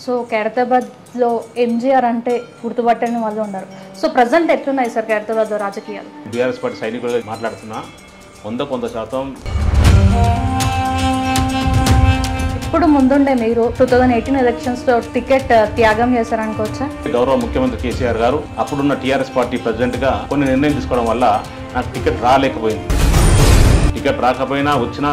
so ఖైరతాబాద్లో MGR అంటే గుర్తుపట్టని వాళ్ళు ఉన్నారు సో ప్రజెంట్ ఎట్లున్నాయి సార్ ఖైరతాబాద్లో రాజకీయాలు బీఆర్ఎస్ పార్టీ సైనికులుగా మాట్లాడుతున్నా వంద కొంత శాతం ఇప్పుడు ముందుండే మీరు టూ థౌజండ్ ఎయిటీన్ ఎలక్షన్స్లో టికెట్ త్యాగం చేశారనుకోవచ్చా గౌరవ ముఖ్యమంత్రి కేసీఆర్ గారు అప్పుడున్న టీఆర్ఎస్ పార్టీ ప్రెసిడెంట్గా కొన్ని నిర్ణయం తీసుకోవడం వల్ల నాకు టికెట్ రాలేకపోయింది టికెట్ రాకపోయినా వచ్చినా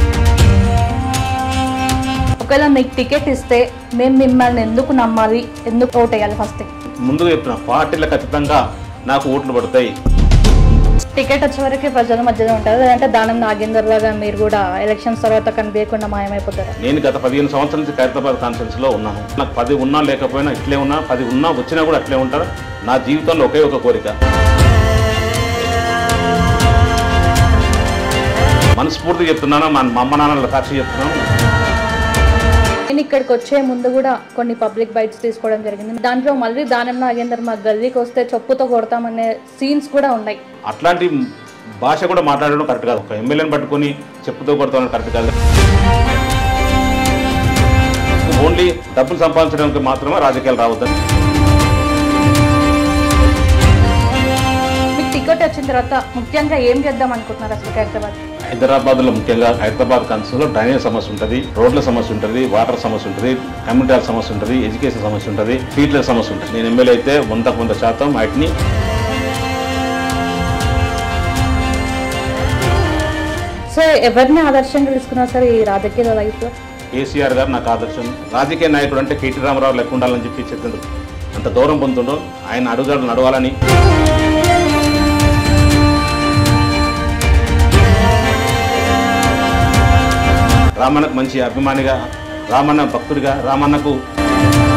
ఒకవేళ మీకు టికెట్ ఇస్తే మేము మిమ్మల్ని ఎందుకు నమ్మాలి ఎందుకు ఓట్ వేయాలి ఫస్ట్ ముందుగా చెప్తున్నా పార్టీలకు ఖచ్చితంగా నాకు ఓట్లు పడతాయి టికెట్ వచ్చే వరకు ప్రజల మధ్యలో ఉంటారు లేదంటే దానం నాగేందర్ లాగా మీరు కూడా ఎలక్షన్స్ తర్వాత కనిపించకుండా మాయమైపోతారు నేను గత పదిహేను సంవత్సరాల నుంచి ఖైరతాబాద్ కాన్ఫరెన్స్లో ఉన్నాను నాకు పది ఉన్నా లేకపోయినా ఇట్లే ఉన్నా పది ఉన్నా వచ్చినా కూడా అట్లే ఉంటారు నా జీవితంలో ఒకే ఒక కోరిక మనస్ఫూర్తిగా చెప్తున్నాను మా మా అమ్మ నాన్నల సాక్షి చెప్తున్నాను నేను ఇక్కడికి వచ్చే ముందు కూడా కొన్ని పబ్లిక్ బైట్స్ తీసుకోవడం జరిగింది దాంట్లో మళ్ళీ దానం నాగేందర్ మా గల్లీకి వస్తే చెప్పుతో కొడతామనే సీన్స్ కూడా ఉన్నాయి అట్లాంటి భాష కూడా మాట్లాడడం కరెక్ట్ కాదు ఒక ఎమ్మెల్యేని పట్టుకొని చెప్పుతో కొడతామని కరెక్ట్ కాదు ఓన్లీ డబ్బులు సంపాదించడానికి మాత్రమే రాజకీయాలు రావద్దని మీకు టికెట్ వచ్చిన తర్వాత ముఖ్యంగా ఏం చేద్దాం అనుకుంటున్నారు అసలు హైదరాబాద్ హైదరాబాద్ లో ముఖ్యంగా హైదరాబాద్ కన్సల్లో డ్రైనేజ్ సమస్య ఉంటుంది రోడ్ల సమస్య ఉంటుంది వాటర్ సమస్య ఉంటుంది కమ్యూనిటీ సమస్య ఉంటుంది ఎడ్యుకేషన్ సమస్య ఉంటుంది ఫీట్ల సమస్య ఉంటుంది నేను ఎమ్మెల్యే అయితే వందకు వంద శాతం వాటిని సో ఎవరిని ఆదర్శంగా తీసుకున్నారు సార్ ఈ రాజకీయ లైఫ్లో కేసీఆర్ గారు నాకు ఆదర్శం రాజకీయ నాయకుడు అంటే కేటీ రామారావు లెక్క ఉండాలని చెప్పి చెప్పిండు అంత దూరం పొందుతుండో ఆయన అడుగుదాడు నడవాలని రామన్నకు మంచి అభిమానిగా రామన్న భక్తుడిగా రామన్నకు